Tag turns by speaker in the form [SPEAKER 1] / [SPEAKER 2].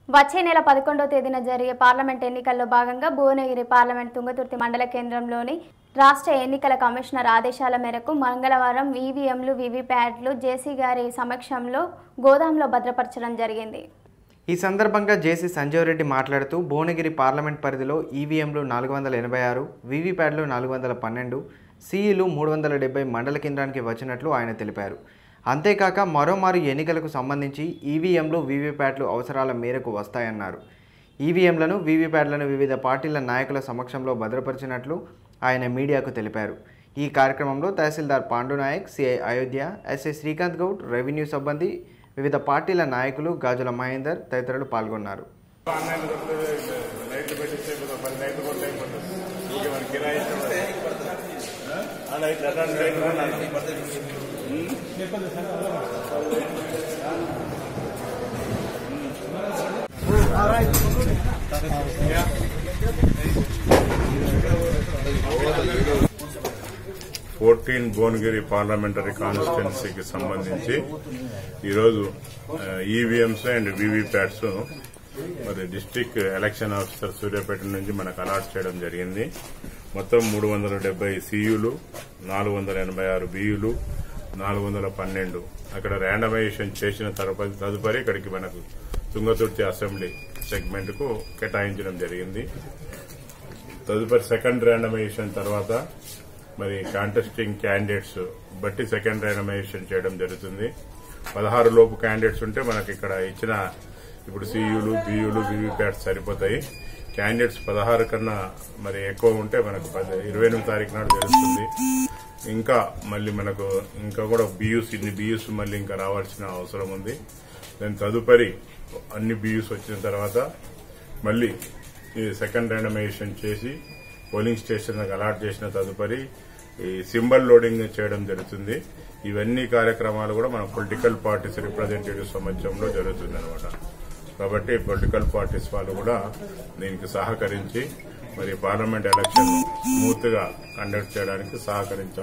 [SPEAKER 1] వచ్చే నెల పదకొండవ తేదీన జరిగే పార్లమెంట్ ఎన్నికల్లో భాగంగా భువనగిరి పార్లమెంట్ తుంగతుర్తి మండల కేంద్రంలోని రాష్ట్ర ఎన్నికల కమిషనర్ ఆదేశాల మేరకు మంగళవారం ఈవీఎంలు వీవీప్యాట్లు జేసీ గారి సమక్షంలో గోదాంలో భద్రపరచడం జరిగింది
[SPEAKER 2] ఈ సందర్భంగా జేసీ సంజీవ్ రెడ్డి మాట్లాడుతూ భువనగిరి పార్లమెంట్ పరిధిలో ఈవీఎంలు నాలుగు వందల ఎనభై ఆరు వీవీప్యాడ్లు నాలుగు వందల పన్నెండు సీఈలు మూడు వందల డెబ్బై మండల కేంద్రానికి వచ్చినట్లు ఆయన తెలిపారు అంతేకాక మరోమారు ఎన్నికలకు సంబంధించి ఈవీఎంలు వీవీప్యాట్లు అవసరాల మేరకు వస్తాయన్నారు ఈవీఎంలను వీవీప్యాట్లను వివిధ పార్టీల నాయకుల సమక్షంలో భద్రపరిచినట్లు ఆయన మీడియాకు తెలిపారు ఈ కార్యక్రమంలో tahsildar Pandunayak CI Ayodhya SI Srikanth Goud revenue సిబ్బంది వివిధ పార్టీల నాయకులు గాజుల మహేందర్ తదితరులు పాల్గొన్నారు
[SPEAKER 3] ఆన్లైన్ దొరుకుతుంది లైట్లు పెట్టిస్తే కొంచెం పది లైట్లు కొట్టే అయిపోతుంది ఊరికే మన కిరాయి ఇస్తే ఆ? ఆ లైట్లు అట్లాంటి లైట్లు కొనాలి. ఫోర్టీన్ భువనగిరి పార్లమెంటరీ కాన్స్టిట్యున్సీకి సంబంధించి ఈరోజు ఈవీఎంస్ అండ్ వీవీప్యాట్స్ మరి డిస్టిక్ ఎలక్షన్ ఆఫీసర్ సూర్యాపేట నుంచి మనకు అలాట్ చేయడం జరిగింది మొత్తం మూడు వందల డెబ్బై సియులు నాలుగు వందల ఎనభై ఆరు బియులు నాలుగు వందల పన్నెండు అక్కడ ర్యాండమైజేషన్ చేసిన తర్వాత తదుపరి ఇక్కడికి మనకు తుంగతుర్తి అసెంబ్లీ సెగ్మెంట్ కు కేటాయించడం జరిగింది తదుపరి సెకండ్ ర్యాండమైజేషన్ తర్వాత మరి కాంటెస్టింగ్ క్యాండిడేట్స్ బట్టి సెకండ్ ర్యాండమైజేషన్ చేయడం జరుగుతుంది పదహారు లోపు క్యాండిడేట్స్ ఉంటే మనకి ఇక్కడ ఇచ్చిన ఇప్పుడు సియులు బియులు వివిప్యాట్స్ సరిపోతాయి క్యాండిడేట్స్ పదహారు కన్నా మరి ఎక్కువ ఉంటే మనకు పది- ఇరవై ఎనిమిది తారీఖు నాడు తెలుస్తుంది ఇంకా మళ్ళీ మనకు ఇంకా కూడా బియూస్ ఇన్ని బియూస్ మళ్ళీ ఇంకా రావాల్సిన అవసరం ఉంది దాని తదుపరి అన్ని బియూస్ వచ్చిన తర్వాత మళ్ళీ ఈ సెకండ్ ర్యాండమైజేషన్ చేసి పోలింగ్ స్టేషన్ అలాట్ చేసిన తదుపరి ఈ సింబల్ లోడింగ్ చేయడం జరుగుతుంది ఇవన్నీ కార్యక్రమాలు కూడా మన పొలిటికల్ పార్టీస్ రిప్రజెంటేటివ్ సమక్షంలో జరుగుతుంది అనమాట కాబట్టి పొలిటికల్ పార్టీస్ వాళ్ళు కూడా దీనికి సహకరించి మరి పార్లమెంట్ ఎలక్షన్ స్మూత్ గా కండక్ట్ చేయడానికి సహకరించాలి